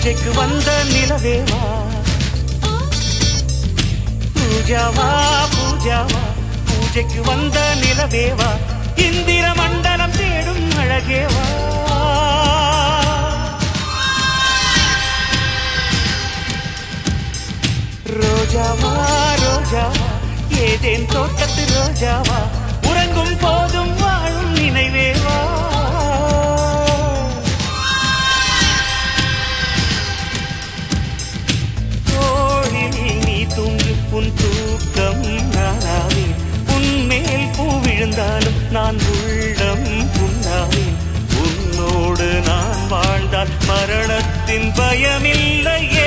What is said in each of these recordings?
பூஜைக்கு வந்த நிலவேவா பூஜாவா பூஜாவா பூஜைக்கு வந்த நிலவேவா இந்திர மண்டலம் தேடும் அழகேவா ரோஜாவா ரோஜாவா ஏதேன் தோட்டத்து ரோஜாவா உறங்கும் போதும் வாழும் நினைவேவா தோழில் நீ தூங்கு உன் தூக்கம் நானாவேன் உன் மேல் பூ விழுந்தாலும் நான் உள்ளம் புண்ணாவேன் உன்னோடு நான் வாழ்ந்தால் மரணத்தின் பயமில்லையே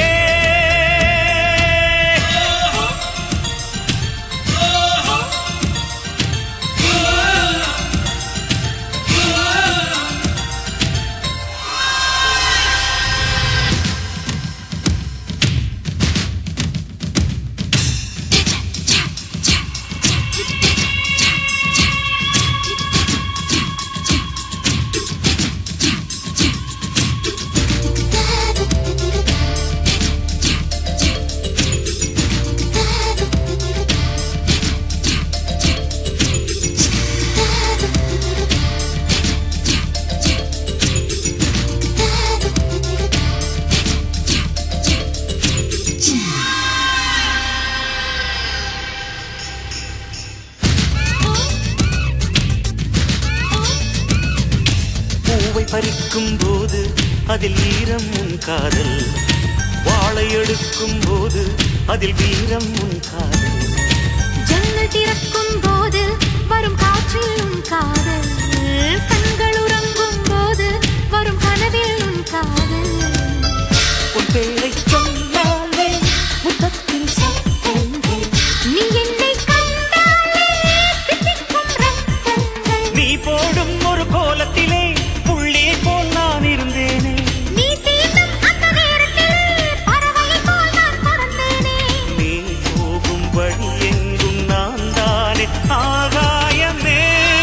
பூவை பறிக்கும் போது அதில் ஈரம் உன் காதல் வாழை எடுக்கும் போது அதில் வீரம் உன் காதல் ஜன்னல் திறக்கும் போது வரும் காற்றில் உன் காதல் கண்கள் உறங்கும் போது வரும் கனவில் உன் காதல் உன் பேரை சொன்னாலே முத்தத்தில் சத்தங்கள் நீ என்னை கண்டாலே தித்திக்கும் ரத்தங்கள் நீ போடும் ஒரு கோலத்திலே புள்ளி போல் நான் இருந்தேனே நீ தீண்டும் அந்த நேரத்தில் பறவையைப் போல் நான் பறந்தேனே நீ போகும் வழி எங்கும் நான் தானே ஆகாயமே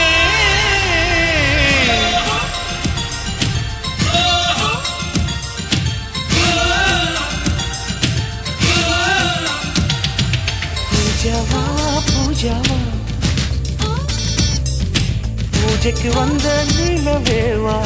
பூஜாவா பூஜாவா பூஜைக்கு வந்த நிலவேவா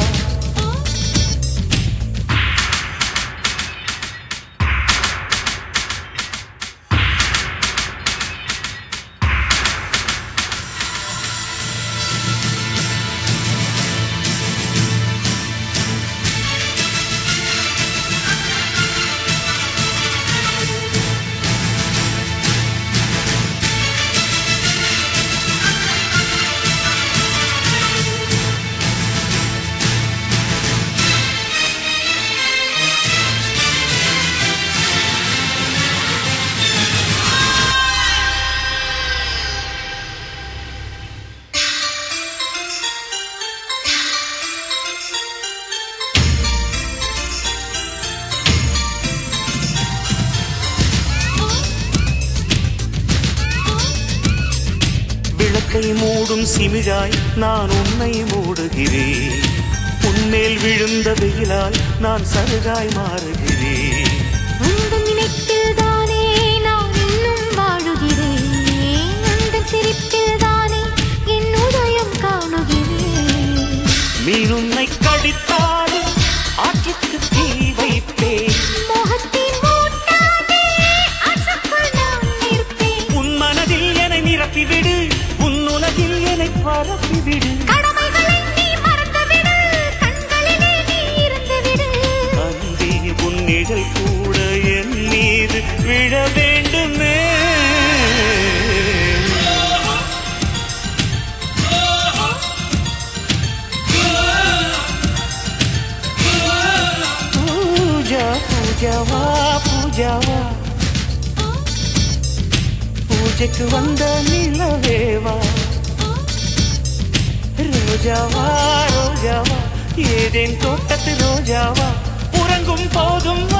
விளக்கை மூடும் சிமிழாய் நான் உன்னை மூடுகிறேன் உன்மேல் விழுந்த வெயிலால் நான் சருகாய் மாறுகிறேன் உந்தன் நினைப்பில் தானே நான் இன்னும் வாழுகிறேன் உந்தன் சிரிப்பில் தானே என் உதயம் காணுகிறேன் மீன் உன்னை கடித்தாலும் ஆற்றுக்கு தீ வைப்பேன் மோகத்தின் மூட்டாதே ஆற்றுக்குள் நான் இருப்பேன் உன் மனதில் என்னை நிரப்பிவிடு உன் உலகில் என்னை பரப்பிவிடு கடமைகளை நீ மறந்துவிடு கண்களிலே நீ இருந்துவிடு அன்பே உன் நிழல் கூட என் மீது விழ வேண்டுமே பூஜா பூஜாவா பூஜாவா பூஜைக்கு வந்த நிலவேவா ரோஜாவா ரோஜாவா ஏதேன் தோட்டத்து ரோஜாவா உறங்கும் போதும்